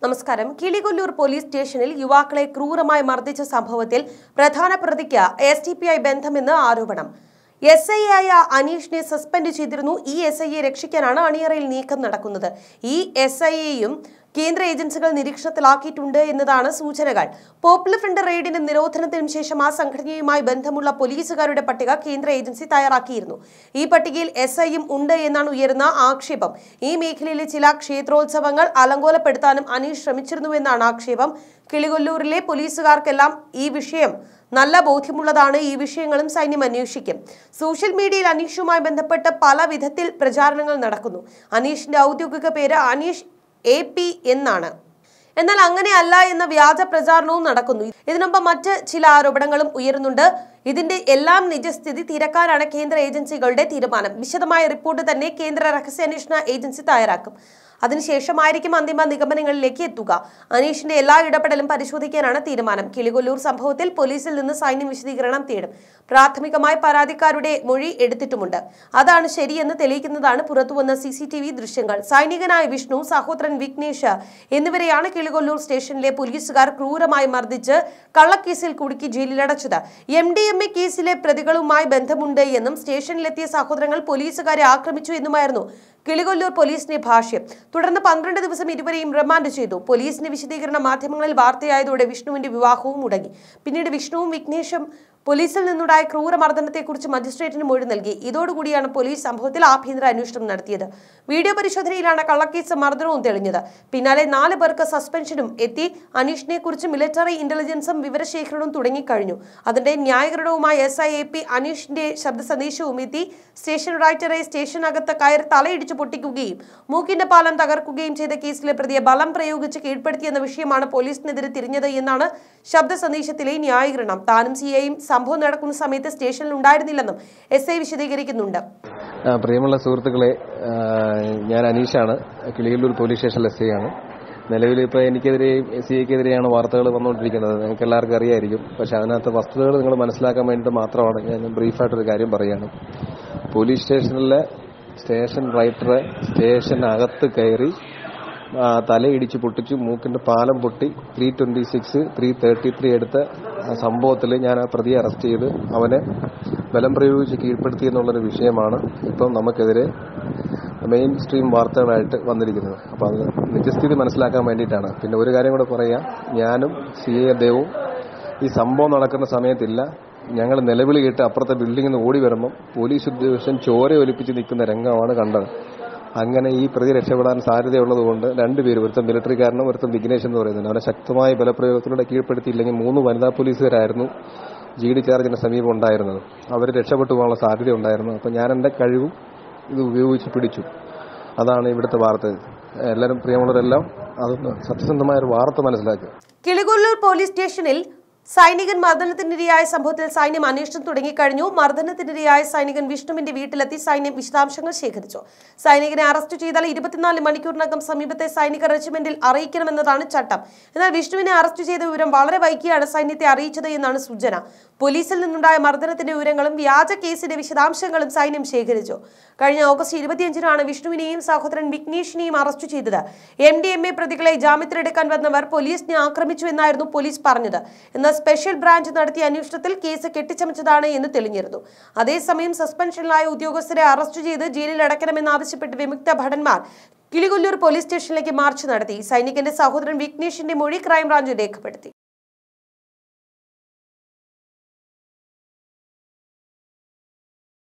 നമസ്കാരം കിളികൊല്ലൂർ പോലീസ് സ്റ്റേഷനിൽ യുവാക്കളെ ക്രൂരമായി മർദ്ദിച്ച സംഭവത്തിൽ പ്രധാന പ്രതിക്ക് എസ് ടി പി ഐ ബന്ധമെന്ന് ആരോപണം എസ് ഐ ആയ അനീഷിനെ സസ്പെൻഡ് ചെയ്തിരുന്നു ഈ എസ് ഐയെ രക്ഷിക്കാനാണ് അണിയറയിൽ നീക്കം നടക്കുന്നത് ഈ എസ് ഐയെയും കേന്ദ്ര ഏജൻസികൾ നിരീക്ഷണത്തിലാക്കിയിട്ടുണ്ട് എന്നതാണ് സൂചനകൾ പോപ്പുലർ ഫ്രണ്ട് റെയ്ഡിനും നിരോധനത്തിനും ശേഷം ആ സംഘടനയുമായി ബന്ധമുള്ള പോലീസുകാരുടെ പട്ടിക കേന്ദ്ര ഏജൻസി തയ്യാറാക്കിയിരുന്നു ഈ പട്ടികയിൽ എസ് ഐയും ഉണ്ട് എന്നാണ് ഉയരുന്ന ആക്ഷേപം ഈ മേഖലയിലെ ചില ക്ഷേത്രോത്സവങ്ങൾ അലങ്കോലപ്പെടുത്താനും അനീഷ് ശ്രമിച്ചിരുന്നുവെന്നാണ് ആക്ഷേപം കിളികൊല്ലൂരിലെ പോലീസുകാർക്കെല്ലാം ഈ വിഷയം നല്ല ബോധ്യമുള്ളതാണ് ഈ വിഷയങ്ങളും സൈന്യം അന്വേഷിക്കും സോഷ്യൽ മീഡിയയിൽ അനീഷുമായി ബന്ധപ്പെട്ട് പല വിധത്തിൽ പ്രചാരണങ്ങൾ നടക്കുന്നു അനീഷിന്റെ ഔദ്യോഗിക പേര് അനീഷ് എ പി എന്നാണ് എന്നാൽ അങ്ങനെയല്ല എന്ന വ്യാജ പ്രചാരണവും നടക്കുന്നു ഇതിനൊപ്പം മറ്റ് ചില ആരോപണങ്ങളും ഉയരുന്നുണ്ട് ഇതിന്റെ എല്ലാം നിജസ്ഥിതി തിരക്കാനാണ് കേന്ദ്ര ഏജൻസികളുടെ തീരുമാനം വിശദമായ റിപ്പോർട്ട് തന്നെ കേന്ദ്ര രഹസ്യാന്വേഷണ ഏജൻസി തയ്യാറാക്കും അതിനുശേഷമായിരിക്കും അന്തിമ നിഗമനങ്ങളിലേക്ക് എത്തുക അനീഷിന്റെ എല്ലാ ഇടപെടലും പരിശോധിക്കാനാണ് തീരുമാനം കിളികൊല്ലൂർ സംഭവത്തിൽ പോലീസിൽ നിന്ന് സൈന്യം വിശദീകരണം തേടും പ്രാഥമികമായി പരാതിക്കാരുടെ മൊഴി എടുത്തിട്ടുമുണ്ട് അതാണ് ശരിയെന്ന് തെളിയിക്കുന്നതാണ് പുറത്തുവന്ന സി സി ടി വി ദൃശ്യങ്ങൾ സൈനികനായ വിഷ്ണു സഹോദരൻ വിഘ്നേഷ് എന്നിവരെയാണ് കിളികൊല്ലൂർ സ്റ്റേഷനിലെ പോലീസുകാർ ക്രൂരമായി മർദ്ദിച്ച് കള്ളക്കേസിൽ കുടുക്കി ജയിലിലടച്ചത് എം ഡി എം എ കേസിലെ പ്രതികളുമായി ബന്ധമുണ്ട് എന്നും സ്റ്റേഷനിലെത്തിയ സഹോദരങ്ങൾ പോലീസുകാരെ ആക്രമിച്ചു എന്നുമായിരുന്നു കിളികൊല്ലൂർ പോലീസിന്റെ ഭാഷ്യം തുടർന്ന് പന്ത്രണ്ട് ദിവസം ഇരുവരെയും റിമാൻഡ് ചെയ്തു പോലീസിന്റെ വിശദീകരണ മാധ്യമങ്ങളിൽ വാർത്തയായതോടെ വിഷ്ണുവിന്റെ വിവാഹവും മുടങ്ങി പിന്നീട് വിഷ്ണുവും വിഘ്നേഷും പോലീസിൽ നിന്നുണ്ടായ ക്രൂരമർദ്ദനത്തെക്കുറിച്ച് മജിസ്ട്രേറ്റിന് മൊഴി നൽകി ഇതോടുകൂടിയാണ് പോലീസ് സംഭവത്തിൽ ആഭ്യന്തര അന്വേഷണം നടത്തിയത് വീഡിയോ പരിശോധനയിലാണ് കള്ളക്കേസ് മർദ്ദനവും തെളിഞ്ഞത് പിന്നാലെ നാല് പേർക്ക് സസ്പെൻഷനും എത്തി അനീഷിനെ കുറിച്ച് മിലിറ്ററി ഇന്റലിജൻസും വിവരശേഖരണവും തുടങ്ങിക്കഴിഞ്ഞു അതിന്റെ ന്യായീകരണവുമായി എസ് ഐ എ പി അനീഷിന്റെ ശബ്ദ സന്ദേശവും എത്തി സ്റ്റേഷൻ റൈറ്ററെ സ്റ്റേഷനകത്ത് കയറി തലയിടിച്ച് പൊട്ടിക്കുകയും മൂക്കിന്റെ പാലം തകർക്കുകയും ചെയ്ത കേസിലെ പ്രതിയെ ബലം പ്രയോഗിച്ച് കീഴ്പ്പെടുത്തിയെന്ന വിഷയമാണ് പോലീസിനെതിരെ തിരിഞ്ഞത് എന്നാണ് ശബ്ദ സന്ദേശത്തിലെ ന്യായീകരണം താനും സി ഐയും സംഭവം നടക്കുന്ന സമയത്ത് സ്റ്റേഷനിൽ ഉണ്ടായിരുന്നില്ലെന്നും എസ് ഐ വിശദീകരിക്കുന്നുണ്ട് ആ, പ്രിയമുള്ള സുഹൃത്തുക്കളെ ആ, ഞാൻ അനീഷാണ് Kiliyallur police station S I ആണ് നിലവിൽ ഇപ്പോൾ എനിക്കെതിരെയും എസ് ഐക്കെതിരെയാണ് വാർത്തകൾ വന്നുകൊണ്ടിരിക്കുന്നത് നിങ്ങൾക്ക് എല്ലാവർക്കും അറിയായിരിക്കും പക്ഷെ അതിനകത്ത് വസ്തുതകൾ നിങ്ങൾ മനസ്സിലാക്കാൻ വേണ്ടിയിട്ട് മാത്രമാണ് ഞാൻ ബ്രീഫായിട്ടൊരു കാര്യം പറയുകയാണ് പോലീസ് സ്റ്റേഷനിലെ സ്റ്റേഷൻ റൈറ്ററെ സ്റ്റേഷനകത്ത് കയറി ആ, തലയിടിച്ച് പൊട്ടിച്ചു മൂക്കിന്റെ പാലം പൊട്ടി three twenty six three thirty three എടുത്ത സംഭവത്തിൽ ഞാൻ ആ പ്രതിയെ അറസ്റ്റ് ചെയ്ത് അവനെ ബലം പ്രയോഗിച്ച് കീഴ്പ്പെടുത്തി എന്നുള്ളൊരു വിഷയമാണ് ഇപ്പം നമുക്കെതിരെ മെയിൻ സ്ട്രീം വാർത്തകളായിട്ട് വന്നിരിക്കുന്നത് അപ്പോൾ അത് നിജസ്ഥിതി മനസ്സിലാക്കാൻ വേണ്ടിയിട്ടാണ് പിന്നെ ഒരു കാര്യം കൂടെ പറയാം ഞാനും സി എ ദേവും ഈ സംഭവം നടക്കുന്ന സമയത്തില്ല ഞങ്ങൾ നിലവിളി കേട്ട് അപ്പുറത്തെ ബിൽഡിങ്ങിൽ നിന്ന് ഓടി വരുമ്പം പോലീസ് ഉദ്യോഗസ്ഥൻ ചോര ഒലിപ്പിച്ച് നിൽക്കുന്ന രംഗമാണ് കണ്ടത് അങ്ങനെ ഈ പ്രതി രക്ഷപ്പെടാൻ സാധ്യതയുള്ളതുകൊണ്ട് രണ്ടുപേരും ഒരുത്തൻ മിലിറ്ററിക്കാരനും ഒരുത്തൻ വിഘ്നേഷ് എന്ന് പറയുന്നത് അവനെ ശക്തമായ ബലപ്രയോഗത്തിലൂടെ കീഴ്പ്പെടുത്തിയില്ലെങ്കിൽ മൂന്ന് വനിതാ പോലീസുകാരായിരുന്നു ജി ഡി ചാർജിന്റെ സമീപം ഉണ്ടായിരുന്നത് അവർ രക്ഷപ്പെട്ടു പോകാനുള്ള സാധ്യത ഉണ്ടായിരുന്നു അപ്പം ഞാൻ എൻ്റെ കഴിവും ഇത് ഉപയോഗിച്ച് പിടിച്ചു അതാണ് ഇവിടുത്തെ വാർത്ത എല്ലാവരും പ്രിയമുള്ളവരെല്ലാം അത് സത്യസന്ധമായ ഒരു വാർത്ത മനസ്സിലാക്കുക കിളികൊല്ലൂർ പോലീസ് സ്റ്റേഷനിൽ സൈനികൻ മർദ്ദനത്തിനിരയായ സംഭവത്തിൽ സൈന്യം അന്വേഷണം തുടങ്ങിക്കഴിഞ്ഞു മർദ്ദനത്തിനിരയായ സൈനികൻ വിഷ്ണുവിന്റെ വീട്ടിലെത്തി സൈന്യം വിശദാംശങ്ങൾ ശേഖരിച്ചു സൈനികനെ അറസ്റ്റ് ചെയ്താൽ ഇരുപത്തിനാല് മണിക്കൂറിനകം സമീപത്തെ സൈനിക റെജിമെന്റിൽ അറിയിക്കണമെന്നതാണ് ചട്ടം എന്നാൽ വിഷ്ണുവിനെ അറസ്റ്റ് ചെയ്ത വിവരം വളരെ വൈകിയാണ് സൈന്യത്തെ അറിയിച്ചത് എന്നാണ് സൂചന പോലീസിൽ നിന്നുണ്ടായ മർദ്ദനത്തിന്റെ വിവരങ്ങളും വ്യാജ കേസിന്റെ വിശദാംശങ്ങളും സൈന്യം ശേഖരിച്ചു കഴിഞ്ഞ ഓഗസ്റ്റ് ഇരുപത്തിയഞ്ചിനാണ് വിഷ്ണുവിനെയും സഹോദരൻ വിഘ്നേഷിനെയും അറസ്റ്റ് ചെയ്തത് എം ഡി എം എ പ്രതികളെ ജാമ്യത്തിലെടുക്കാൻ വന്നവർ പോലീസിനെ ആക്രമിച്ചു എന്നായിരുന്നു പോലീസ് പറഞ്ഞത് എന്നാൽ സ്പെഷ്യൽ ബ്രാഞ്ച് നടത്തിയ അന്വേഷണത്തിൽ കേസ് കെട്ടിച്ചമച്ചതാണ് എന്ന് തെളിഞ്ഞിരുന്നു അതേസമയം സസ്പെൻഷനിലായ ഉദ്യോഗസ്ഥരെ അറസ്റ്റ് ചെയ്ത് ജയിലിൽ അടയ്ക്കണമെന്നാവശ്യപ്പെട്ട് വിമുക്ത ഭടന്മാർ കിളികൊല്ലൂർ പോലീസ് സ്റ്റേഷനിലേക്ക് മാർച്ച് നടത്തി സൈനികന്റെ സഹോദരൻ വിഘ്നേഷിന്റെ മൊഴി ക്രൈംബ്രാഞ്ച് രേഖപ്പെടുത്തി